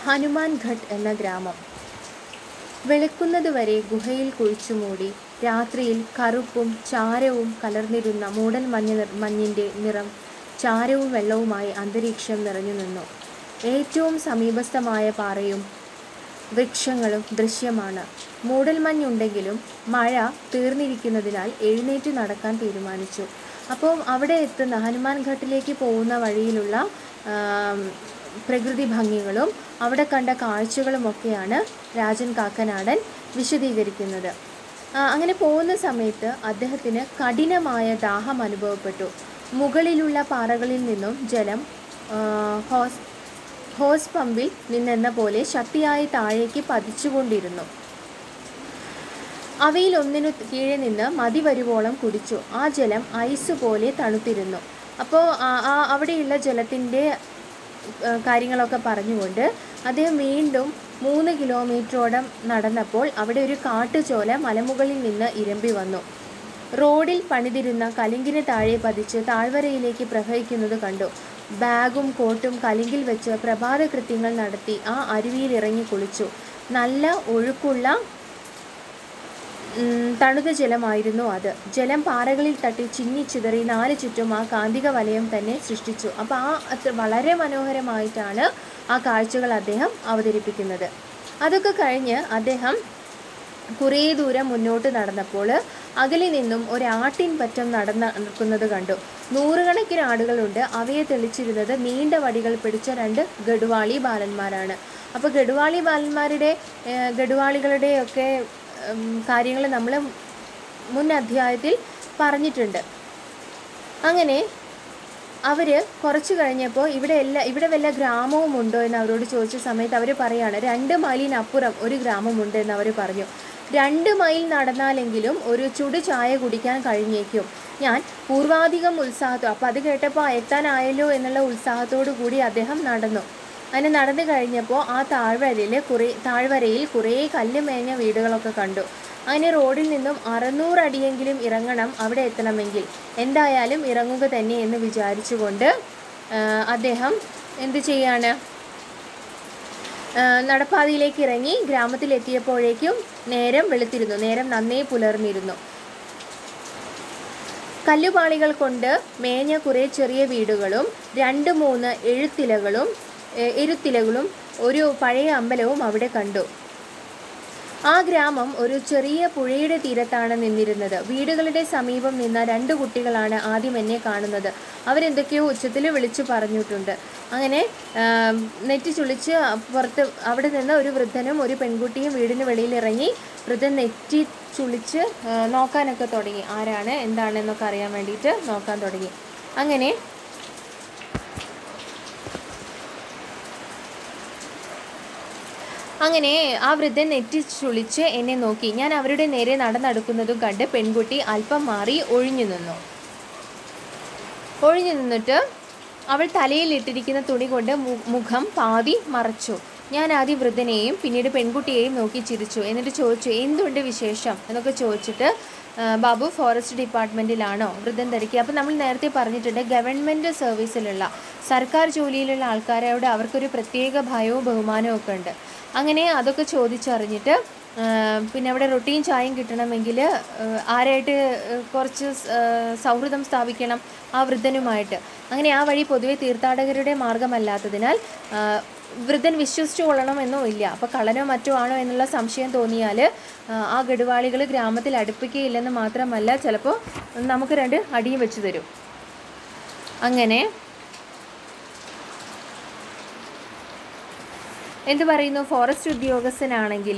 ഹനുമാൻ ഘട്ട് എന്ന ഗ്രാമം വെളുക്കുന്നതുവരെ ഗുഹയിൽ കുഴിച്ചുമൂടി രാത്രിയിൽ കറുപ്പും ചാരവും കലർന്നിരുന്ന മൂടൽ മഞ്ഞ നിർ- മഞ്ഞിൻ്റെ നിറം ചാരവും വെള്ളവുമായി അന്തരീക്ഷം നിറഞ്ഞു നിന്നു ഏറ്റവും സമീപസ്ഥമായ പാറയും വൃക്ഷങ്ങളും ദൃശ്യമാണ് മൂടൽമഞ്ഞുണ്ടെങ്കിലും മഴ തീർന്നിരിക്കുന്നതിനാൽ എഴുന്നേറ്റ് നടക്കാൻ തീരുമാനിച്ചു അപ്പോൾ അവിടെ എത്തുന്ന ഹനുമാൻ ഘട്ടിലേക്ക് പോകുന്ന വഴിയിലുള്ള ആം, പ്രകൃതി ഭംഗികളും അവിടെ കണ്ട കാഴ്ചകളുമൊക്കെയാണ് രാജൻ കാക്കനാടൻ വിശദീകരിക്കുന്നത് ആ, അങ്ങനെ പോകുന്ന സമയത്ത് അദ്ദേഹത്തിന് കഠിനമായ ദാഹം അനുഭവപ്പെട്ടു മുകളിലുള്ള പാറകളിൽ നിന്നും ജലം ആ, ഹോസ് ഹോസ് പമ്പിൽ നിന്നെന്ന പോലെ ശക്തിയായി താഴേക്ക് പതിച്ചുകൊണ്ടിരുന്നു അവയിൽ ഒന്നിനു കീഴെ നിന്ന് മതി വരുവോളം കുടിച്ചു ആ ജലം ഐസ് പോലെ തണുത്തിരുന്നു അപ്പോൾ അവിടെയുള്ള ജലത്തിൻ്റെ കാര്യങ്ങളൊക്കെ പറഞ്ഞുകൊണ്ട് അദ്ദേഹം വീണ്ടും മൂന്ന് കിലോമീറ്ററോളം നടന്നപ്പോൾ അവിടെ ഒരു കാട്ടുചോല മലമുകളിൽ നിന്ന് ഇരമ്പി വന്നു റോഡിൽ പണിതിരുന്ന കലിങ്കിന് താഴെ പതിച്ച് താഴ്വരയിലേക്ക് പ്രവഹിക്കുന്നത് കണ്ടു ബാഗും കോട്ടും കലിങ്കിൽ വെച്ച് പ്രഭാത കൃത്യങ്ങൾ നടത്തി ആ അരുവിയിൽ ഇറങ്ങി കുളിച്ചു നല്ല ഒഴുക്കുള്ള ഉം, തണുത്ത ജലമായിരുന്നു അത് ജലം പാറകളിൽ തട്ടി ചിന്നിച്ചിതറി നാല് ചുറ്റും ആ കാന്തിക വലയം തന്നെ സൃഷ്ടിച്ചു അപ്പോൾ ആ അത്ര വളരെ മനോഹരമായിട്ടാണ് ആ കാഴ്ചകൾ അദ്ദേഹം അവതരിപ്പിക്കുന്നത് അതൊക്കെ കഴിഞ്ഞ് അദ്ദേഹം കുറേ ദൂരം മുന്നോട്ട് നടന്നപ്പോൾ അകലെ നിന്നും ഒരാട്ടിൻ പറ്റം നടന്ന നടക്കുന്നത് കണ്ടു നൂറുകണക്കിന് ആടുകളുണ്ട് അവയെ തെളിച്ചിരുന്നത് നീണ്ട വടികൾ പിടിച്ച രണ്ട് ഗഡുവാളി ബാലന്മാരാണ് അപ്പോൾ ഗഡുവാളി ബാലന്മാരുടെ ഏഹ്, ഗഡുവാളികളുടെയൊക്കെ കാര്യങ്ങൾ നമ്മൾ മുൻ അധ്യായത്തിൽ പറഞ്ഞിട്ടുണ്ട് അങ്ങനെ അവർ കുറച്ച് കഴിഞ്ഞപ്പോൾ ഇവിടെ എല്ലാ ഇവിടെ വല്ല ഗ്രാമവും ഉണ്ടോ എന്ന് അവരോട് ചോദിച്ച സമയത്ത് അവർ പറയാണ് രണ്ട് മൈലിനപ്പുറം ഒരു ഗ്രാമമുണ്ട് എന്ന് അവർ പറഞ്ഞു രണ്ട് മൈൽ നടന്നാലെങ്കിലും ഒരു ചുടു ചായ കുടിക്കാൻ കഴിഞ്ഞേക്കും ഞാൻ പൂർവാധികം ഉത്സാഹത്തോ അപ്പോൾ അത് കേട്ടപ്പോൾ എത്താനായല്ലോ എന്നുള്ള ഉത്സാഹത്തോടു കൂടി അദ്ദേഹം നടന്നു അങ്ങനെ നടന്നു കഴിഞ്ഞപ്പോൾ ആ താഴ്വരയിൽ കുറേ താഴ്വരയിൽ കുറേ കല്ല് മേഞ്ഞ വീടുകളൊക്കെ കണ്ടു അങ്ങനെ റോഡിൽ നിന്നും അറുന്നൂറ് അടിയെങ്കിലും ഇറങ്ങണം അവിടെ എത്തണമെങ്കിൽ എന്തായാലും ഇറങ്ങുക തന്നെ എന്ന് വിചാരിച്ചുകൊണ്ട് ആ, അദ്ദേഹം എന്ത് ചെയ്യാണ് ആ, നടപ്പാതയിലേക്ക് ഇറങ്ങി ഗ്രാമത്തിലെത്തിയപ്പോഴേക്കും നേരം വെളുത്തിരുന്നു നേരം നന്നേ പുലർന്നിരുന്നു കല്ലുപാളികൾ കൊണ്ട് മേഞ്ഞ കുറേ ചെറിയ വീടുകളും രണ്ട് മൂന്ന് എഴുത്തിലകളും എ, എരുത്തിലകളും ഒരു പഴയ അമ്പലവും അവിടെ കണ്ടു ആ ഗ്രാമം ഒരു ചെറിയ പുഴയുടെ തീരത്താണ് നിന്നിരുന്നത് വീടുകളുടെ സമീപം നിന്ന രണ്ട് കുട്ടികളാണ് ആദ്യം എന്നെ കാണുന്നത് അവരെന്തൊക്കെയോ ഉച്ചത്തിൽ വിളിച്ചു പറഞ്ഞിട്ടുണ്ട് അങ്ങനെ ആം, നെറ്റി ചുളിച്ച് പുറത്ത് അവിടെ നിന്ന് ഒരു വൃദ്ധനും ഒരു പെൺകുട്ടിയും വീടിന് വെളിയിൽ ഇറങ്ങി വൃദ്ധൻ നെറ്റി ചുളിച്ച് ആ, നോക്കാനൊക്കെ തുടങ്ങി ആരാണ് എന്താണെന്നൊക്കെ അറിയാൻ വേണ്ടിയിട്ട് നോക്കാൻ തുടങ്ങി അങ്ങനെ അങ്ങനെ ആ വൃദ്ധൻ നെറ്റി ചുളിച്ച് എന്നെ നോക്കി ഞാൻ അവരുടെ നേരെ നടന്നെടുക്കുന്നതും കണ്ട് പെൺകുട്ടി അല്പം മാറി ഒഴിഞ്ഞു നിന്നു ഒഴിഞ്ഞു നിന്നിട്ട് അവൾ തലയിൽ ഇട്ടിരിക്കുന്ന തുണി കൊണ്ട് മു- മുഖം പാതി മറച്ചു ഞാൻ ആദ്യം വൃദ്ധനെയും പിന്നീട് പെൺകുട്ടിയെയും നോക്കി ചിരിച്ചു എന്നിട്ട് ചോദിച്ചു എന്തുണ്ട് വിശേഷം എന്നൊക്കെ ചോദിച്ചിട്ട് ആ, ബാബു ഫോറസ്റ്റ് ഡിപ്പാർട്ട്മെൻറ്റിലാണോ വൃദ്ധൻ തിരക്കി അപ്പോൾ നമ്മൾ നേരത്തെ പറഞ്ഞിട്ടുണ്ട് ഗവൺമെൻറ് സർവീസിലുള്ള സർക്കാർ ജോലിയിലുള്ള ആൾക്കാരോട് അവർക്കൊരു പ്രത്യേക ഭയവും ബഹുമാനവും ഒക്കെ ഉണ്ട് അങ്ങനെ അതൊക്കെ ചോദിച്ചറിഞ്ഞിട്ട് ആ, പിന്നെ അവിടെ റൊട്ടിയും ചായയും കിട്ടണമെങ്കിൽ ആരായിട്ട് ആ, കുറച്ച് സ്- ആ, സൗഹൃദം സ്ഥാപിക്കണം ആ വൃദ്ധനുമായിട്ട് അങ്ങനെ ആ വഴി പൊതുവെ തീർത്ഥാടകരുടെ മാർഗമല്ലാത്തതിനാൽ ആ, വൃദ്ധൻ വിശ്വസിച്ചു കൊള്ളണമെന്നോ ഇല്ല അപ്പോൾ കള്ളനോ മറ്റോ ആണോ എന്നുള്ള സംശയം തോന്നിയാൽ ആ ഗഡുവാളികൾ ഗ്രാമത്തിൽ അടുപ്പിക്കുകയില്ലെന്ന് മാത്രമല്ല ചിലപ്പോൾ നമുക്ക് രണ്ട് അടിയും വെച്ച് തരും അങ്ങനെ എന്ത് പറയുന്നു ഫോറസ്റ്റ് ഉദ്യോഗസ്ഥനാണെങ്കിൽ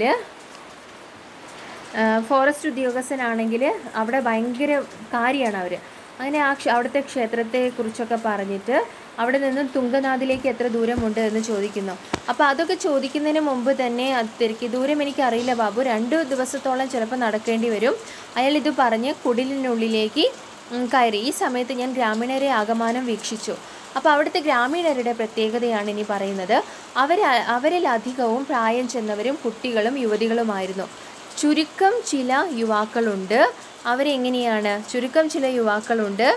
ഫോറസ്റ്റ് ഉദ്യോഗസ്ഥനാണെങ്കിൽ അവിടെ ഭയങ്കര കാര്യമാണ് അവർ അങ്ങനെ ആ ക്ഷ- അവിടുത്തെ ക്ഷേത്രത്തെക്കുറിച്ചൊക്കെ പറഞ്ഞിട്ട് അവിടെ നിന്ന് തുങ്കനാഥിലേക്ക് എത്ര ദൂരമുണ്ട് എന്ന് ചോദിക്കുന്നു അപ്പോൾ അതൊക്കെ ചോദിക്കുന്നതിന് മുമ്പ് തന്നെ അത് തിരക്കി ദൂരം എനിക്കറിയില്ല ബാബു രണ്ട് ദിവസത്തോളം ചിലപ്പോൾ നടക്കേണ്ടി വരും അയാൾ ഇത് പറഞ്ഞ് കുടിലിനുള്ളിലേക്ക് ഉം, കയറി ഈ സമയത്ത് ഞാൻ ഗ്രാമീണരെ ആകമാനം വീക്ഷിച്ചു അപ്പോൾ അവിടുത്തെ ഗ്രാമീണരുടെ പ്രത്യേകതയാണ് ഇനി പറയുന്നത് അവർ അവരിലധികവും പ്രായം ചെന്നവരും കുട്ടികളും യുവതികളുമായിരുന്നു ചുരുക്കം ചില യുവാക്കളുണ്ട് അവരെങ്ങനെയാണ് ചുരുക്കം ചില യുവാക്കളുണ്ട്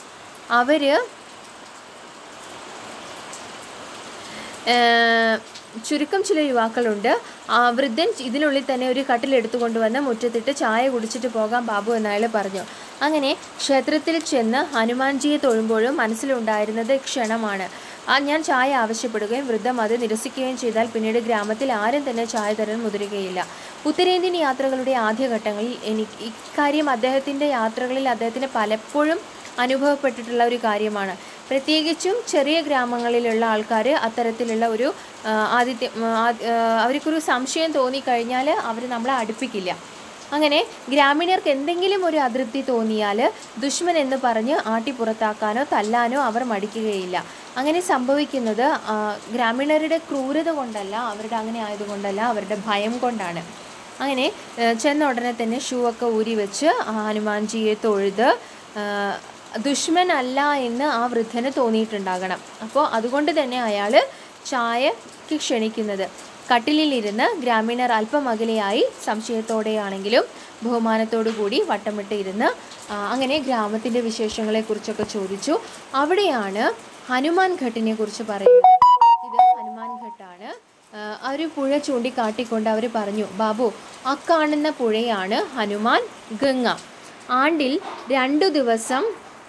അവർ ചുരുക്കം ചില യുവാക്കളുണ്ട് ആ വൃദ്ധൻ ഇതിനുള്ളിൽ തന്നെ ഒരു കട്ടിലെടുത്തു കൊണ്ടുവന്ന് മുറ്റത്തിട്ട് ചായ കുടിച്ചിട്ട് പോകാം ബാബു എന്നയാൾ പറഞ്ഞു അങ്ങനെ ക്ഷേത്രത്തിൽ ചെന്ന് ഹനുമാൻജിയെ തൊഴുമ്പോഴും മനസ്സിലുണ്ടായിരുന്നത് ക്ഷണമാണ് ആ ഞാൻ ചായ ആവശ്യപ്പെടുകയും വൃദ്ധം അത് നിരസിക്കുകയും ചെയ്താൽ പിന്നീട് ഗ്രാമത്തിൽ ആരും തന്നെ ചായ തരാൻ മുതിരുകയില്ല ഉത്തരേന്ത്യൻ യാത്രകളുടെ ആദ്യഘട്ടങ്ങളിൽ എനിക്ക് ഇക്കാര്യം അദ്ദേഹത്തിൻ്റെ യാത്രകളിൽ അദ്ദേഹത്തിന് പലപ്പോഴും അനുഭവപ്പെട്ടിട്ടുള്ള ഒരു കാര്യമാണ് പ്രത്യേകിച്ചും ചെറിയ ഗ്രാമങ്ങളിലുള്ള ആൾക്കാർ അത്തരത്തിലുള്ള ഒരു ആ, ആദിത്യ ആ, ആ, അവർക്കൊരു സംശയം തോന്നിക്കഴിഞ്ഞാൽ അവർ നമ്മളെ അടുപ്പിക്കില്ല അങ്ങനെ ഗ്രാമീണർക്ക് എന്തെങ്കിലും ഒരു അതൃപ്തി തോന്നിയാൽ ദുഷ്മൻ എന്ന് പറഞ്ഞ് ആട്ടി പുറത്താക്കാനോ തല്ലാനോ അവർ മടിക്കുകയില്ല അങ്ങനെ സംഭവിക്കുന്നത് ആ, ഗ്രാമീണരുടെ ക്രൂരത കൊണ്ടല്ല അവരുടെ അങ്ങനെ ആയതുകൊണ്ടല്ല അവരുടെ ഭയം കൊണ്ടാണ് അങ്ങനെ ഏ, ചെന്ന ഉടനെ തന്നെ ഷൂ ഒക്കെ ഊരി വെച്ച് ആ ഹനുമാൻജിയെ തൊഴുത് ആ, ദുഷ്മനല്ല എന്ന് ആ വൃദ്ധന് തോന്നിയിട്ടുണ്ടാകണം അപ്പോൾ അതുകൊണ്ട് തന്നെ അയാൾ ചായക്ക് ക്ഷണിക്കുന്നത് കട്ടിലിലിരുന്ന് ഗ്രാമീണർ അല്പം അകലെയായി സംശയത്തോടെയാണെങ്കിലും ബഹുമാനത്തോടു കൂടി വട്ടമിട്ട് ഇരുന്ന് ആ, അങ്ങനെ ഗ്രാമത്തിൻ്റെ വിശേഷങ്ങളെക്കുറിച്ചൊക്കെ ചോദിച്ചു അവിടെയാണ് ഹനുമാൻ ഘട്ടിനെ കുറിച്ച് പറയുന്നത് ഇത് ഹനുമാൻ ഘട്ടാണ് ആ, ആ ഒരു പുഴ ചൂണ്ടിക്കാട്ടിക്കൊണ്ട് അവർ പറഞ്ഞു ബാബു ആ കാണുന്ന പുഴയാണ് ഹനുമാൻ ഗംഗ ആണ്ടിൽ രണ്ടു ദിവസം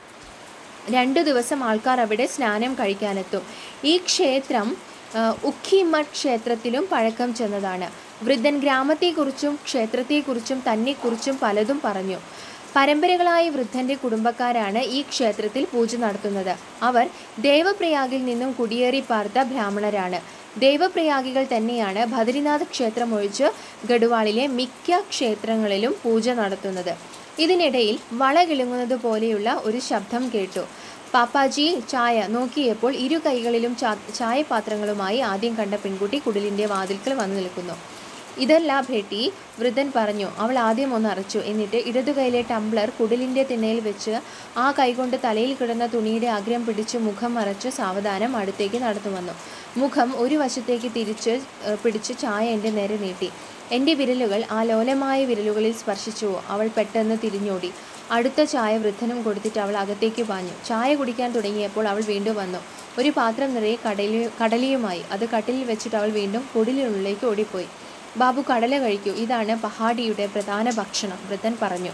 രണ്ടു ദിവസം ആൾക്കാർ അവിടെ സ്നാനം കഴിക്കാനെത്തും ഈ ക്ഷേത്രം ആ, ഉഖിമഠ് ക്ഷേത്രത്തിലും പഴക്കം ചെന്നതാണ് വൃദ്ധൻ ഗ്രാമത്തെക്കുറിച്ചും ക്ഷേത്രത്തെക്കുറിച്ചും തന്നെക്കുറിച്ചും പലതും പറഞ്ഞു പരമ്പരകളായി വൃദ്ധന്റെ കുടുംബക്കാരാണ് ഈ ക്ഷേത്രത്തിൽ പൂജ നടത്തുന്നത് അവർ ദേവപ്രയാഗിൽ നിന്നും കുടിയേറി പാർത്ത ബ്രാഹ്മണരാണ് ദേവപ്രയാഗികൾ തന്നെയാണ് ബദ്രിനാഥ് ക്ഷേത്രം ഒഴിച്ച് ഗഡ്വാളിലെ മിക്ക ക്ഷേത്രങ്ങളിലും പൂജ നടത്തുന്നത് ഇതിനിടയിൽ വള കിളുങ്ങുന്നത് പോലെയുള്ള ഒരു ശബ്ദം കേട്ടു പാപ്പാജി ചായ നോക്കിയപ്പോൾ ഇരു കൈകളിലും ചാ- ചായപാത്രങ്ങളുമായി ആദ്യം കണ്ട പെൺകുട്ടി കുടിലിൻ്റെ വാതിൽക്കൽ വന്നു നിൽക്കുന്നു ഇതല്ല ഭേട്ടി വൃദ്ധൻ പറഞ്ഞു അവൾ ആദ്യം ഒന്ന് അറച്ചു എന്നിട്ട് ഇടതു കൈയിലെ ടംബ്ലർ കുടിലിൻ്റെ തിണ്ണയിൽ വെച്ച് ആ കൈകൊണ്ട് തലയിൽ കിടന്ന തുണിയുടെ അഗ്രം പിടിച്ച് മുഖം മറച്ച് സാവധാനം അടുത്തേക്ക് നടന്നു വന്നു മുഖം ഒരു വശത്തേക്ക് തിരിച്ച് ഏഹ്, പിടിച്ച് ചായ എൻ്റെ നേരെ നീട്ടി എൻ്റെ വിരലുകൾ ആ ലോലമായ വിരലുകളിൽ സ്പർശിച്ചു അവൾ പെട്ടെന്ന് തിരിഞ്ഞോടി അടുത്ത ചായ വൃദ്ധനും കൊടുത്തിട്ട് അവൾ അകത്തേക്ക് പാഞ്ഞു ചായ കുടിക്കാൻ തുടങ്ങിയപ്പോൾ അവൾ വീണ്ടും വന്നു ഒരു പാത്രം നിറയെ കടലി കടലിയുമായി അത് കട്ടിലിൽ വെച്ചിട്ട് അവൾ വീണ്ടും കുടിലിനുള്ളിലേക്ക് ഓടിപ്പോയി ബാബു കടല കഴിക്കൂ ഇതാണ് പഹാഡിയുടെ പ്രധാന ഭക്ഷണം വൃദ്ധൻ പറഞ്ഞു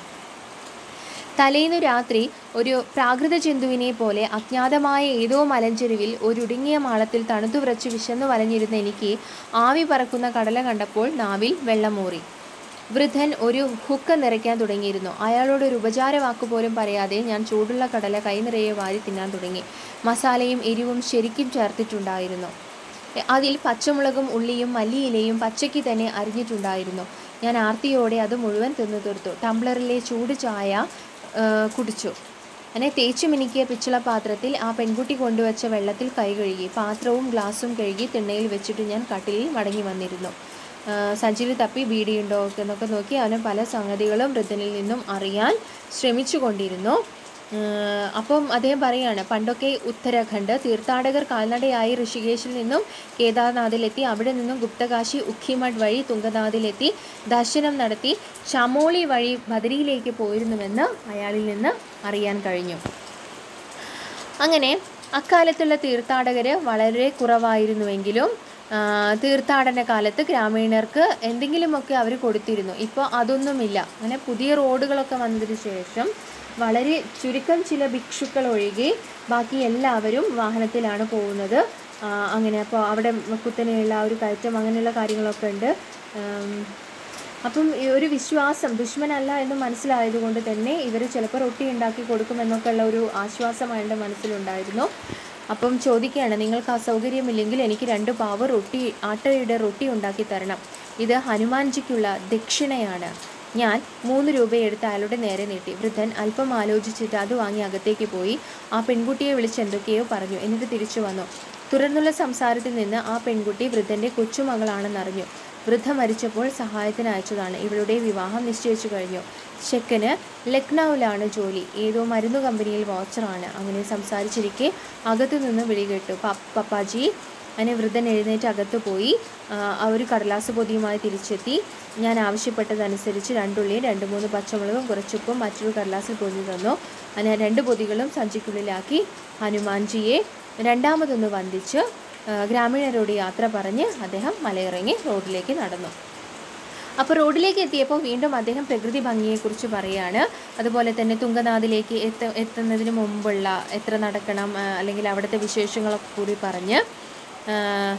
തലേന്നു രാത്രി ഒരു പ്രാകൃത ജന്തുവിനെ പോലെ അജ്ഞാതമായ ഏതോ മലഞ്ചെരുവിൽ ഒരുടുങ്ങിയ മാളത്തിൽ തണുത്തു വിറച്ച് വിശന്നു വലഞ്ഞിരുന്ന എനിക്ക് ആവി പറക്കുന്ന കടല കണ്ടപ്പോൾ നാവിൽ വെള്ളമൂറി വൃദ്ധൻ ഒരു ഹുക്ക നിറയ്ക്കാൻ തുടങ്ങിയിരുന്നു അയാളോട് ഒരു ഉപചാര വാക്ക് പോലും പറയാതെ ഞാൻ ചൂടുള്ള കടല കൈ നിറയെ വാരി തിന്നാൻ തുടങ്ങി മസാലയും എരിവും ശരിക്കും ചേർത്തിട്ടുണ്ടായിരുന്നു അതിൽ പച്ചമുളകും ഉള്ളിയും മല്ലിയിലയും പച്ചയ്ക്ക് തന്നെ അരിഞ്ഞിട്ടുണ്ടായിരുന്നു ഞാൻ ആർത്തിയോടെ അത് മുഴുവൻ തിന്നു തീർത്തു ടംബ്ലറിലെ ചൂട് ചായ ആ, കുടിച്ചു അങ്ങനെ തേച്ചു മിനുക്കിയ പിച്ചള പാത്രത്തിൽ ആ പെൺകുട്ടി കൊണ്ടുവച്ച വെള്ളത്തിൽ കൈ കഴുകി പാത്രവും ഗ്ലാസും കഴുകി തിണ്ണയിൽ വെച്ചിട്ട് ഞാൻ കട്ടിലിൽ മടങ്ങി വന്നിരുന്നു ആ, സഞ്ചിയിൽ തപ്പി ബീഡിയുണ്ടോ എന്നൊക്കെ നോക്കി അവന് പല സംഗതികളും വൃദ്ധനിൽ നിന്നും അറിയാൻ ശ്രമിച്ചു കൊണ്ടിരുന്നു ഏഹ് അപ്പം അദ്ദേഹം പറയാണ് പണ്ടൊക്കെ ഉത്തരാഖണ്ഡ് തീർത്ഥാടകർ കാൽനടയായി ഋഷികേശിൽ നിന്നും കേദാർനാഥിലെത്തി അവിടെ നിന്നും ഗുപ്തകാശി ഉഖിമഠ് വഴി തുംഗനാഥിലെത്തി ദർശനം നടത്തി ചമോളി വഴി ബദരിയിലേക്ക് പോയിരുന്നുവെന്ന് അയാളിൽ നിന്ന് അറിയാൻ കഴിഞ്ഞു അങ്ങനെ അക്കാലത്തുള്ള തീർത്ഥാടകർ വളരെ കുറവായിരുന്നുവെങ്കിലും ആ, തീർത്ഥാടന കാലത്ത് ഗ്രാമീണർക്ക് എന്തെങ്കിലുമൊക്കെ അവർ കൊടുത്തിരുന്നു ഇപ്പോൾ അതൊന്നുമില്ല അങ്ങനെ പുതിയ റോഡുകളൊക്കെ വന്നതിന് ശേഷം വളരെ ചുരുക്കം ചില ഭിക്ഷുക്കൾ ഒഴികെ ബാക്കി എല്ലാവരും വാഹനത്തിലാണ് പോകുന്നത് ആ, അങ്ങനെ അപ്പോൾ അവിടെ കുത്തനെയുള്ള ആ ഒരു കയറ്റം അങ്ങനെയുള്ള കാര്യങ്ങളൊക്കെ ഉണ്ട് ഉം, അപ്പം ഈ ഒരു വിശ്വാസം ദുഷ്മനല്ല എന്ന് മനസ്സിലായതുകൊണ്ട് തന്നെ ഇവർ ചിലപ്പോൾ റൊട്ടി ഉണ്ടാക്കി കൊടുക്കുമെന്നൊക്കെ ഉള്ള ഒരു ആശ്വാസം അയാളുടെ മനസ്സിലുണ്ടായിരുന്നു അപ്പം ചോദിക്കുകയാണ് നിങ്ങൾക്ക് അസൗകര്യമില്ലെങ്കിൽ എനിക്ക് രണ്ട് പാവ് റൊട്ടി ആട്ടയുടെ റൊട്ടി ഉണ്ടാക്കി തരണം ഇത് ഹനുമാൻജിക്കുള്ള ദക്ഷിണയാണ് ഞാൻ മൂന്ന് രൂപയെടുത്ത് അയാളുടെ നേരെ നീട്ടി വൃദ്ധൻ അല്പം ആലോചിച്ചിട്ട് അത് വാങ്ങി അകത്തേക്ക് പോയി ആ പെൺകുട്ടിയെ വിളിച്ച് എന്തൊക്കെയോ പറഞ്ഞു എന്നിട്ട് തിരിച്ചു വന്നു തുടർന്നുള്ള സംസാരത്തിൽ നിന്ന് ആ പെൺകുട്ടി വൃദ്ധൻ്റെ കൊച്ചുമകളാണെന്നറിഞ്ഞു വൃദ്ധ മരിച്ചപ്പോൾ സഹായത്തിന് അയച്ചതാണ് ഇവളുടെ വിവാഹം നിശ്ചയിച്ചു കഴിഞ്ഞു ചെക്കന് ലക്നൌവിലാണ് ജോലി ഏതോ മരുന്നു കമ്പനിയിൽ വാച്ചറാണ് അങ്ങനെ സംസാരിച്ചിരിക്കെ അകത്തു നിന്ന് വിളി കേട്ടു "പ- പപ്പാജി അങ്ങനെ വൃദ്ധൻ എഴുന്നേറ്റ് അകത്ത് പോയി ആ, ആ ഒരു കടലാസ് പൊതിയുമായി തിരിച്ചെത്തി ഞാൻ ആവശ്യപ്പെട്ടതനുസരിച്ച് രണ്ടുള്ളിയും രണ്ട് മൂന്ന് പച്ചമുളകും കുറച്ചുപ്പും മറ്റൊരു കടലാസിൽ പൊതിഞ്ഞു തന്നു അങ്ങനെ രണ്ട് പൊതികളും സഞ്ചിക്കുള്ളിലാക്കി ഹനുമാൻജിയെ രണ്ടാമതൊന്ന് വന്ദിച്ച് ആ, ഗ്രാമീണരോട് യാത്ര പറഞ്ഞ് അദ്ദേഹം മലയിറങ്ങി റോഡിലേക്ക് നടന്നു അപ്പോൾ റോഡിലേക്ക് എത്തിയപ്പോൾ വീണ്ടും അദ്ദേഹം പ്രകൃതി ഭംഗിയെക്കുറിച്ച് പറയുകയാണ് അതുപോലെ തന്നെ തുങ്കനാഥിലേക്ക് എത്ത എത്തുന്നതിന് മുമ്പുള്ള എത്ര നടക്കണം ആ, അല്ലെങ്കിൽ അവിടുത്തെ വിശേഷങ്ങളൊക്കെ കൂടി പറഞ്ഞ് ആ,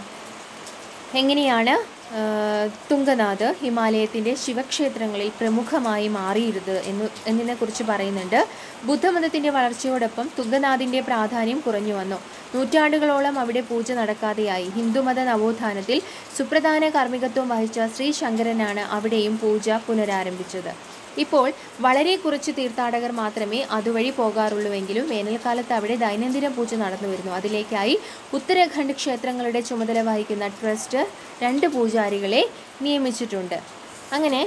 എങ്ങനെയാണ് ആ, തുങ്കനാഥ് ഹിമാലയത്തിൻ്റെ ശിവക്ഷേത്രങ്ങളിൽ പ്രമുഖമായി മാറിയിരുന്നത് എന്ന് എന്നതിനെക്കുറിച്ച് പറയുന്നുണ്ട് ബുദ്ധമതത്തിൻ്റെ വളർച്ചയോടൊപ്പം തുങ്കനാഥിൻ്റെ പ്രാധാന്യം കുറഞ്ഞു വന്നു നൂറ്റാണ്ടുകളോളം അവിടെ പൂജ നടക്കാതെയായി ഹിന്ദുമത നവോത്ഥാനത്തിൽ സുപ്രധാന കാർമ്മികത്വം വഹിച്ച ശ്രീ ശങ്കരനാണ് അവിടെയും പൂജ പുനരാരംഭിച്ചത് ഇപ്പോൾ വളരെ കുറച്ച് തീർത്ഥാടകർ മാത്രമേ അതുവഴി പോകാറുള്ളൂവെങ്കിലും വേനൽക്കാലത്ത് അവിടെ ദൈനംദിന പൂജ നടന്നു വരുന്നു അതിലേക്കായി ഉത്തരാഖണ്ഡ് ക്ഷേത്രങ്ങളുടെ ചുമതല വഹിക്കുന്ന ട്രസ്റ്റ് രണ്ട് പൂജാരികളെ നിയമിച്ചിട്ടുണ്ട് അങ്ങനെ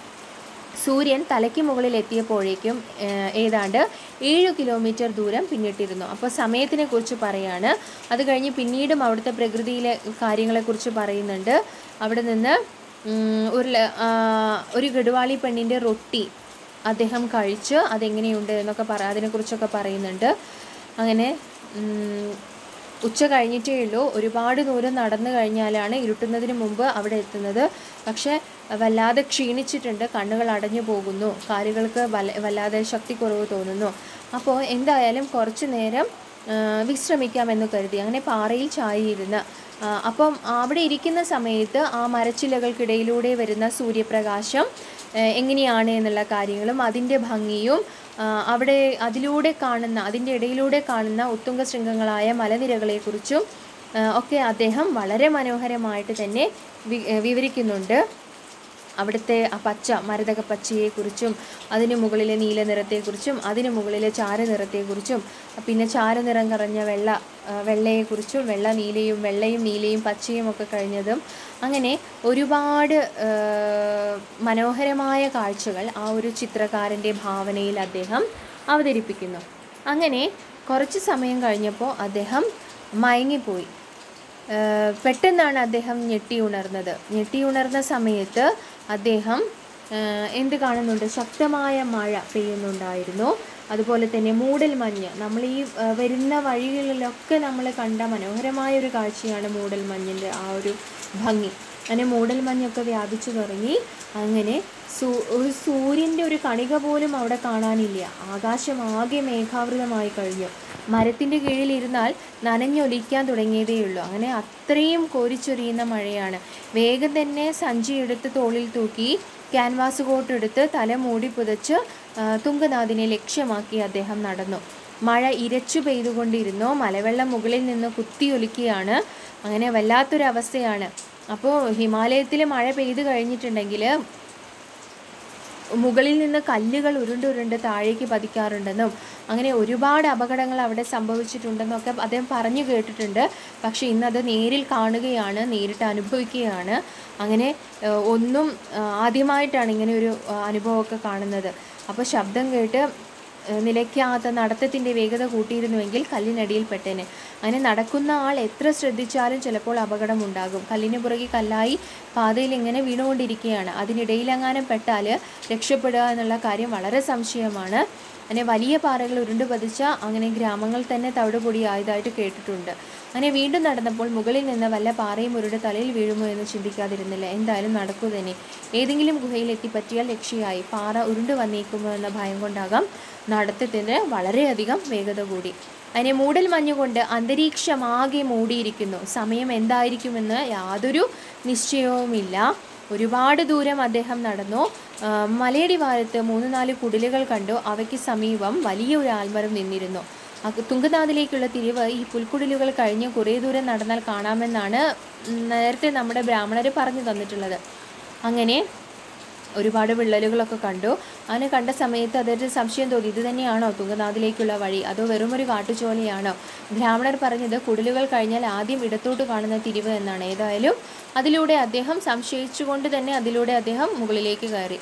സൂര്യൻ തലയ്ക്ക് മുകളിൽ എത്തിയപ്പോഴേക്കും ഏഹ്, ഏതാണ്ട് ഏഴ് കിലോമീറ്റർ ദൂരം പിന്നിട്ടിരുന്നു അപ്പോൾ സമയത്തിനെ കുറിച്ച് പറയാണ് അത് കഴിഞ്ഞ് പിന്നീടും അവിടുത്തെ പ്രകൃതിയിലെ കാര്യങ്ങളെക്കുറിച്ച് പറയുന്നുണ്ട് അവിടെ നിന്ന് ഉം, ഒരു ല- ആ, ഒരു ഗഡുവാളി പെണ്ണിൻ്റെ റൊട്ടി അദ്ദേഹം കഴിച്ച് അതെങ്ങനെയുണ്ട് എന്നൊക്കെ പറ അതിനെക്കുറിച്ചൊക്കെ പറയുന്നുണ്ട് അങ്ങനെ ഉം, ഉച്ച കഴിഞ്ഞിട്ടേ ഉള്ളൂ ഒരുപാട് ദൂരം നടന്നു കഴിഞ്ഞാലാണ് ഇരുട്ടുന്നതിന് മുമ്പ് അവിടെ എത്തുന്നത് പക്ഷേ വല്ലാതെ ക്ഷീണിച്ചിട്ടുണ്ട് കണ്ണുകൾ അടഞ്ഞു പോകുന്നു കാലുകൾക്ക് വല്ല വല്ലാതെ ശക്തിക്കുറവ് തോന്നുന്നു അപ്പോൾ എന്തായാലും കുറച്ച് നേരം ആ, വിശ്രമിക്കാമെന്ന് കരുതി അങ്ങനെ പാറയിൽ ചാരിയിരുന്ന് ആ, അപ്പം അവിടെ ഇരിക്കുന്ന സമയത്ത് ആ മരച്ചില്ലകൾക്കിടയിലൂടെ വരുന്ന സൂര്യപ്രകാശം ആ, എങ്ങനെയാണ് എന്നുള്ള കാര്യങ്ങളും അതിൻ്റെ ഭംഗിയും ആ, അവിടെ അതിലൂടെ കാണുന്ന അതിൻ്റെ ഇടയിലൂടെ കാണുന്ന ഉത്തുംഗ ശൃംഗങ്ങളായ മലനിരകളെക്കുറിച്ചും ആ, ഒക്കെ അദ്ദേഹം വളരെ മനോഹരമായിട്ട് തന്നെ വി- വിവരിക്കുന്നുണ്ട് അവിടുത്തെ ആ പച്ച മരതക പച്ചയെക്കുറിച്ചും അതിന് മുകളിലെ നീല നിറത്തെക്കുറിച്ചും അതിന് മുകളിലെ ചാരനിറത്തെക്കുറിച്ചും പിന്നെ ചാരനിറം കറഞ്ഞ വെള്ള ആ, വെള്ളയെക്കുറിച്ചും വെള്ള നീലയും വെള്ളയും നീലയും പച്ചയും ഒക്കെ കഴിഞ്ഞതും അങ്ങനെ ഒരുപാട് ആ, മനോഹരമായ കാഴ്ചകൾ ആ ഒരു ചിത്രകാരൻ്റെ ഭാവനയിൽ അദ്ദേഹം അവതരിപ്പിക്കുന്നു അങ്ങനെ കുറച്ച് സമയം കഴിഞ്ഞപ്പോൾ അദ്ദേഹം മയങ്ങിപ്പോയി ഏഹ് പെട്ടെന്നാണ് അദ്ദേഹം ഞെട്ടി ഉണർന്നത് ഞെട്ടി ഉണർന്ന സമയത്ത് അദ്ദേഹം ഏഹ് എന്ത് കാണുന്നുണ്ട് ശക്തമായ മഴ പെയ്യുന്നുണ്ടായിരുന്നു അതുപോലെ തന്നെ മൂടൽ മഞ്ഞ് നമ്മൾ ഈ ഏഹ് വരുന്ന വഴികളിലൊക്കെ നമ്മൾ കണ്ട മനോഹരമായ ഒരു കാഴ്ചയാണ് മൂടൽ മഞ്ഞിൻ്റെ ആ ഒരു ഭംഗി അങ്ങനെ മൂടൽ മഞ്ഞൊക്കെ വ്യാപിച്ചു തുടങ്ങി അങ്ങനെ സൂ ഒരു സൂര്യൻ്റെ ഒരു കണിക പോലും അവിടെ കാണാനില്ല ആകാശം ആകെ മേഘാവൃതമായി കഴിഞ്ഞു മരത്തിൻ്റെ കീഴിലിരുന്നാൽ നനഞ്ഞൊലിക്കാൻ തുടങ്ങിയതേയുള്ളൂ അങ്ങനെ അത്രയും കോരിച്ചൊരിയുന്ന മഴയാണ് വേഗം തന്നെ സഞ്ചി എടുത്ത് തോളിൽ തൂക്കി ക്യാൻവാസ് കോട്ട് എടുത്ത് തല മൂടി പുതച്ച് ആ, തുങ്കനാഥിനെ ലക്ഷ്യമാക്കി അദ്ദേഹം നടന്നു മഴ ഇരച്ചു പെയ്തുകൊണ്ടിരുന്നു മലവെള്ളം മുകളിൽ നിന്ന് കുത്തിയൊലിക്കുകയാണ് അങ്ങനെ വല്ലാത്തൊരവസ്ഥയാണ് അപ്പോൾ ഹിമാലയത്തിൽ മഴ പെയ്തു കഴിഞ്ഞിട്ടുണ്ടെങ്കിൽ മുകളിൽ നിന്ന് കല്ലുകൾ ഉരുണ്ടുരുണ്ട് താഴേക്ക് പതിക്കാറുണ്ടെന്നും അങ്ങനെ ഒരുപാട് അപകടങ്ങൾ അവിടെ സംഭവിച്ചിട്ടുണ്ടെന്നൊക്കെ അദ്ദേഹം പറഞ്ഞു കേട്ടിട്ടുണ്ട് പക്ഷേ ഇന്നത് നേരിൽ കാണുകയാണ് നേരിട്ട് അനുഭവിക്കുകയാണ് അങ്ങനെ ഏഹ്, ഒന്നും ആഹ്, ആദ്യമായിട്ടാണ് ഇങ്ങനെ ഒരു ആഹ്, അനുഭവമൊക്കെ കാണുന്നത് അപ്പോൾ ശബ്ദം കേട്ട് ഏഹ്, നിലയ്ക്കാത്ത നടത്തത്തിൻ്റെ വേഗത കൂട്ടിയിരുന്നുവെങ്കിൽ കല്ലിനടിയിൽ പെട്ടേനെ അങ്ങനെ നടക്കുന്ന ആൾ എത്ര ശ്രദ്ധിച്ചാലും ചിലപ്പോൾ അപകടമുണ്ടാകും കല്ലിന് പുറകെ കല്ലായി പാതയിൽ ഇങ്ങനെ വീണുകൊണ്ടിരിക്കുകയാണ് അതിനിടയിലെങ്ങാനും പെട്ടാൽ രക്ഷപ്പെടുക എന്നുള്ള കാര്യം വളരെ സംശയമാണ് അങ്ങനെ വലിയ പാറകൾ ഉരുണ്ടു പതിച്ച അങ്ങനെ ഗ്രാമങ്ങൾ തന്നെ തവിടുപൊടി ആയതായിട്ട് കേട്ടിട്ടുണ്ട് അങ്ങനെ വീണ്ടും നടന്നപ്പോൾ മുകളിൽ നിന്ന് വല്ല പാറയും ഉരുട് തലയിൽ വീഴുമോ എന്ന് ചിന്തിക്കാതിരുന്നില്ല എന്തായാലും നടക്കൂ തന്നെ ഏതെങ്കിലും ഗുഹയിൽ എത്തിപ്പറ്റിയാൽ രക്ഷയായി പാറ ഉരുണ്ടു വന്നേക്കുമോ എന്ന ഭയം കൊണ്ടാകാം നടത്തത്തിന് വളരെയധികം വേഗത കൂടി അതിനെ മൂടൽ മഞ്ഞുകൊണ്ട് അന്തരീക്ഷമാകെ മൂടിയിരിക്കുന്നു സമയം എന്തായിരിക്കുമെന്ന് യാതൊരു നിശ്ചയവുമില്ല ഒരുപാട് ദൂരം അദ്ദേഹം നടന്നു ആ, മലയടിവാരത്ത് മൂന്ന് നാല് കുടിലുകൾ കണ്ടു അവയ്ക്ക് സമീപം വലിയ ഒരു ആൽമരം നിന്നിരുന്നു അക് തുങ്കനാഥിലേക്കുള്ള തിരിവ് ഈ പുൽക്കുടിലുകൾ കഴിഞ്ഞ് കുറേ ദൂരം നടന്നാൽ കാണാമെന്നാണ് ഉം, നേരത്തെ നമ്മുടെ ബ്രാഹ്മണർ പറഞ്ഞു തന്നിട്ടുള്ളത് അങ്ങനെ ഒരുപാട് വിള്ളലുകളൊക്കെ കണ്ടു അങ്ങനെ കണ്ട സമയത്ത് അതൊരു സംശയം തോന്നി ഇത് തന്നെയാണോ തുങ്കനാഥിലേക്കുള്ള വഴി അതോ വെറും ഒരു കാട്ടുചോലയാണോ ബ്രാഹ്മണർ പറഞ്ഞത് കുടിലുകൾ കഴിഞ്ഞാൽ ആദ്യം ഇടത്തോട്ട് കാണുന്ന തിരിവ് എന്നാണ് ഏതായാലും അതിലൂടെ അദ്ദേഹം സംശയിച്ചുകൊണ്ട് തന്നെ അതിലൂടെ അദ്ദേഹം മുകളിലേക്ക് കയറി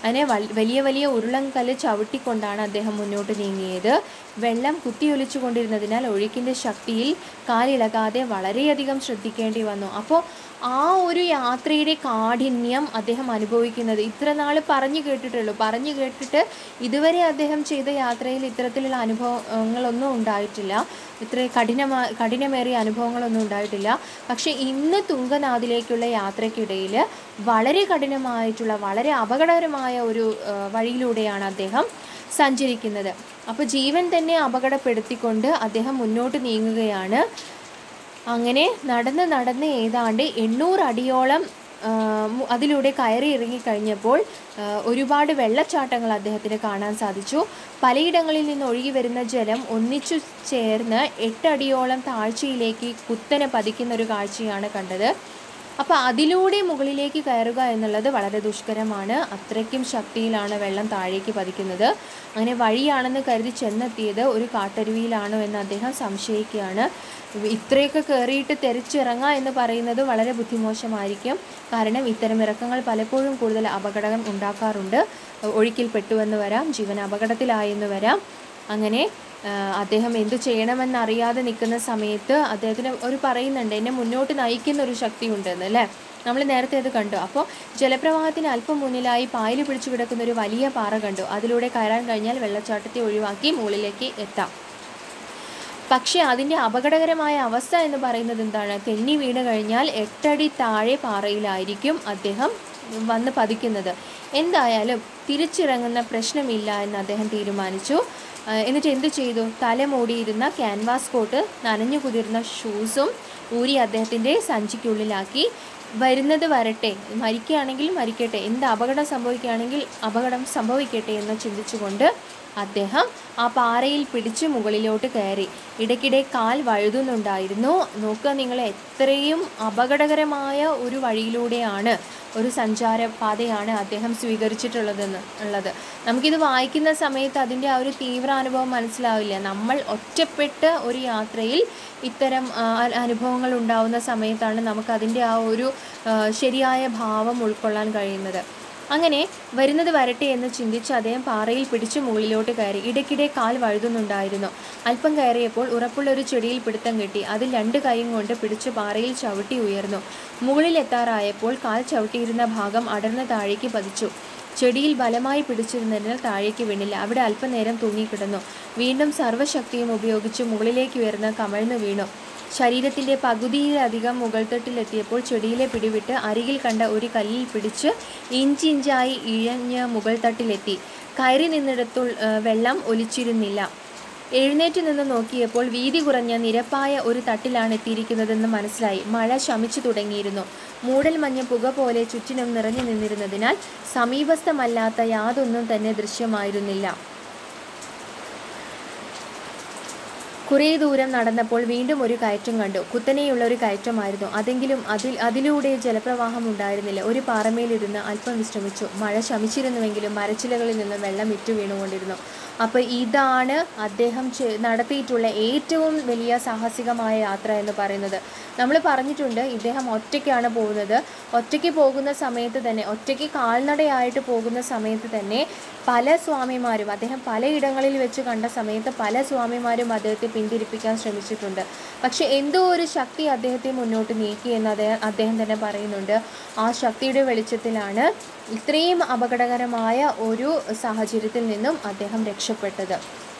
അതിനെ വൽ- വലിയ വലിയ ഉരുളൻകല്ല് ചവിട്ടിക്കൊണ്ടാണ് അദ്ദേഹം മുന്നോട്ട് നീങ്ങിയത് വെള്ളം കുത്തിയൊലിച്ചു കൊണ്ടിരുന്നതിനാൽ ഒഴുക്കിൻ്റെ ശക്തിയിൽ കാലിളകാതെ വളരെയധികം ശ്രദ്ധിക്കേണ്ടി വന്നു അപ്പോൾ ആ ഒരു യാത്രയുടെ കാഠിന്യം അദ്ദേഹം അനുഭവിക്കുന്നത് ഇത്ര നാൾ പറഞ്ഞു കേട്ടിട്ടുള്ളൂ പറഞ്ഞു കേട്ടിട്ട് ഇതുവരെ അദ്ദേഹം ചെയ്ത യാത്രയിൽ ഇത്തരത്തിലുള്ള അനുഭവങ്ങളൊന്നും ഉണ്ടായിട്ടില്ല ഇത്ര കഠിനമാ കഠിനമേറിയ അനുഭവങ്ങളൊന്നും ഉണ്ടായിട്ടില്ല പക്ഷേ ഇന്ന് തുങ്കനാഥിലേക്കുള്ള യാത്രയ്ക്കിടയിൽ വളരെ കഠിനമായിട്ടുള്ള വളരെ അപകടകരമായ ഒരു ആ, വഴിയിലൂടെയാണ് അദ്ദേഹം സഞ്ചരിക്കുന്നത് അപ്പോൾ ജീവൻ തന്നെ അപകടപ്പെടുത്തിക്കൊണ്ട് അദ്ദേഹം മുന്നോട്ട് നീങ്ങുകയാണ് അങ്ങനെ നടന്ന് നടന്ന് ഏതാണ്ട് എണ്ണൂറ് അടിയോളം ആ, മു- അതിലൂടെ കയറി ഇറങ്ങിക്കഴിഞ്ഞപ്പോൾ ആ, ഒരുപാട് വെള്ളച്ചാട്ടങ്ങൾ അദ്ദേഹത്തിന് കാണാൻ സാധിച്ചു പലയിടങ്ങളിൽ നിന്ന് ഒഴുകി വരുന്ന ജലം ഒന്നിച്ചു ചേർന്ന് എട്ടടിയോളം താഴ്ചയിലേക്ക് കുത്തനെ പതിക്കുന്ന ഒരു കാഴ്ചയാണ് കണ്ടത് അപ്പോൾ അതിലൂടെ മുകളിലേക്ക് കയറുക എന്നുള്ളത് വളരെ ദുഷ്കരമാണ് അത്രയ്ക്കും ശക്തിയിലാണ് വെള്ളം താഴേക്ക് പതിക്കുന്നത് അങ്ങനെ വഴിയാണെന്ന് കരുതി ചെന്നെത്തിയത് ഒരു കാട്ടരുവിയിലാണോ എന്ന് അദ്ദേഹം സംശയിക്കുകയാണ് ഇത്രയൊക്കെ കയറിയിട്ട് തെറിച്ചിറങ്ങുക എന്ന് പറയുന്നത് വളരെ ബുദ്ധിമോശമായിരിക്കും കാരണം ഇത്തരം ഇറക്കങ്ങൾ പലപ്പോഴും കൂടുതൽ അപകടം ഉണ്ടാക്കാറുണ്ട് ഒഴുക്കിൽ പെട്ടുവെന്ന് വരാം ജീവൻ അപകടത്തിലായെന്ന് വരാം അങ്ങനെ ആ, അദ്ദേഹം എന്തു ചെയ്യണമെന്നറിയാതെ നിൽക്കുന്ന സമയത്ത് അദ്ദേഹത്തിന് ഒരു പറയുന്നുണ്ട് എന്നെ മുന്നോട്ട് നയിക്കുന്ന ഒരു ശക്തി ഉണ്ടെന്ന് അല്ലേ നമ്മൾ നേരത്തെ അത് കണ്ടു അപ്പോൾ ജലപ്രവാഹത്തിന് അല്പം മുന്നിലായി പായൽ പിടിച്ചു കിടക്കുന്ന ഒരു വലിയ പാറ കണ്ടു അതിലൂടെ കയറാൻ കഴിഞ്ഞാൽ വെള്ളച്ചാട്ടത്തെ ഒഴിവാക്കി മുകളിലേക്ക് എത്താം പക്ഷേ അതിൻ്റെ അപകടകരമായ അവസ്ഥ എന്ന് പറയുന്നത് എന്താണ് തെന്നി വീണ് കഴിഞ്ഞാൽ എട്ടടി താഴെ പാറയിലായിരിക്കും അദ്ദേഹം വന്ന് പതിക്കുന്നത് എന്തായാലും തിരിച്ചിറങ്ങുന്ന പ്രശ്നമില്ല എന്ന് അദ്ദേഹം തീരുമാനിച്ചു ആ, എന്നിട്ട് എന്ത് ചെയ്തു തല മൂടിയിരുന്ന ക്യാൻവാസ് കോട്ട് നനഞ്ഞു കുതിർന്ന ഷൂസും ഊരി അദ്ദേഹത്തിൻ്റെ സഞ്ചിക്കുള്ളിലാക്കി വരുന്നത് വരട്ടെ മരിക്കുകയാണെങ്കിൽ മരിക്കട്ടെ എന്ത് അപകടം സംഭവിക്കുകയാണെങ്കിൽ അപകടം സംഭവിക്കട്ടെ എന്ന് ചിന്തിച്ചുകൊണ്ട് അദ്ദേഹം ആ പാറയിൽ പിടിച്ച് മുകളിലോട്ട് കയറി ഇടയ്ക്കിടെ കാൽ വഴുതുന്നുണ്ടായിരുന്നു നോക്കുക നിങ്ങൾ എത്രയും അപകടകരമായ ഒരു വഴിയിലൂടെയാണ് ഒരു സഞ്ചാരപാതയാണ് അദ്ദേഹം സ്വീകരിച്ചിട്ടുള്ളതെന്ന് ഉള്ളത് നമുക്കിത് വായിക്കുന്ന സമയത്ത് അതിൻ്റെ ആ ഒരു തീവ്രാനുഭവം മനസ്സിലാവില്ല നമ്മൾ ഒറ്റപ്പെട്ട ഒരു യാത്രയിൽ ഇത്തരം ആ, അ- അനുഭവങ്ങൾ ഉണ്ടാവുന്ന സമയത്താണ് നമുക്കതിൻ്റെ ആ ഒരു ആ, ശരിയായ ഭാവം ഉൾക്കൊള്ളാൻ കഴിയുന്നത് അങ്ങനെ വരുന്നത് വരട്ടെ എന്ന് ചിന്തിച്ച് അദ്ദേഹം പാറയിൽ പിടിച്ച് മുകളിലോട്ട് കയറി ഇടയ്ക്കിടെ കാൽ വഴുതുന്നുണ്ടായിരുന്നു അല്പം കയറിയപ്പോൾ ഉറപ്പുള്ള ഒരു ചെടിയിൽ പിടുത്തം കിട്ടി അതിൽ രണ്ട് കൈയും കൊണ്ട് പിടിച്ച് പാറയിൽ ചവിട്ടി ഉയർന്നു മുകളിൽ എത്താറായപ്പോൾ കാൽ ചവിട്ടിയിരുന്ന ഭാഗം അടർന്ന് താഴേക്ക് പതിച്ചു ചെടിയിൽ ബലമായി പിടിച്ചിരുന്നതിനാൽ താഴേക്ക് വീണില്ല അവിടെ അല്പനേരം തൂങ്ങിക്കിടന്നു വീണ്ടും സർവ്വശക്തിയും ഉപയോഗിച്ച് മുകളിലേക്ക് ഉയർന്ന് കമഴ്ന്നു വീണു ശരീരത്തിൻ്റെ പകുതിയിലധികം മുകൾത്തട്ടിലെത്തിയപ്പോൾ ചെടിയിലെ പിടിവിട്ട് അരികിൽ കണ്ട ഒരു കല്ലിൽ പിടിച്ച് ഇഞ്ചിഞ്ചായി ഇഴഞ്ഞ് മുകൾത്തട്ടിലെത്തി കയറി നിന്നിടത്തുൾ ആ, വെള്ളം ഒലിച്ചിരുന്നില്ല എഴുന്നേറ്റ് നിന്ന് നോക്കിയപ്പോൾ വീതി കുറഞ്ഞ നിരപ്പായ ഒരു തട്ടിലാണ് എത്തിയിരിക്കുന്നതെന്ന് മനസ്സിലായി മഴ ശമിച്ചു തുടങ്ങിയിരുന്നു മൂടൽ മഞ്ഞ പുക പോലെ ചുറ്റിനും നിറഞ്ഞു നിന്നിരുന്നതിനാൽ സമീപസ്ഥമല്ലാത്ത യാതൊന്നും തന്നെ ദൃശ്യമായിരുന്നില്ല കുറേ ദൂരം നടന്നപ്പോൾ വീണ്ടും ഒരു കയറ്റം കണ്ടു കുത്തനെയുള്ള ഒരു കയറ്റമായിരുന്നു അതെങ്കിലും അതിൽ അതിലൂടെ ജലപ്രവാഹം ഉണ്ടായിരുന്നില്ല ഒരു പാറമേലിരുന്ന് അല്പം വിശ്രമിച്ചു മഴ ശമിച്ചിരുന്നുവെങ്കിലും മരച്ചിലകളിൽ നിന്ന് വെള്ളം ഇറ്റു വീണുകൊണ്ടിരുന്നു അപ്പോൾ ഇതാണ് അദ്ദേഹം ചെ- നടത്തിയിട്ടുള്ള ഏറ്റവും വലിയ സാഹസികമായ യാത്ര എന്ന് പറയുന്നത് നമ്മൾ പറഞ്ഞിട്ടുണ്ട് ഇദ്ദേഹം ഒറ്റയ്ക്കാണ് പോകുന്നത് ഒറ്റയ്ക്ക് പോകുന്ന സമയത്ത് തന്നെ ഒറ്റയ്ക്ക് കാൽനടയായിട്ട് പോകുന്ന സമയത്ത് തന്നെ പല സ്വാമിമാരും അദ്ദേഹം പലയിടങ്ങളിൽ വെച്ച് കണ്ട സമയത്ത് പല സ്വാമിമാരും അദ്ദേഹത്തെ പിന്തിരിപ്പിക്കാൻ ശ്രമിച്ചിട്ടുണ്ട് പക്ഷെ എന്തോ ഒരു ശക്തി അദ്ദേഹത്തെ മുന്നോട്ട് നീക്കി എന്ന് അദ്ദേഹം അദ്ദേഹം തന്നെ പറയുന്നുണ്ട് ആ ശക്തിയുടെ വെളിച്ചത്തിലാണ് ഇത്രയും അപകടകരമായ ഒരു സാഹചര്യത്തിൽ നിന്നും അദ്ദേഹം രക്ഷപ്പെട്ടത്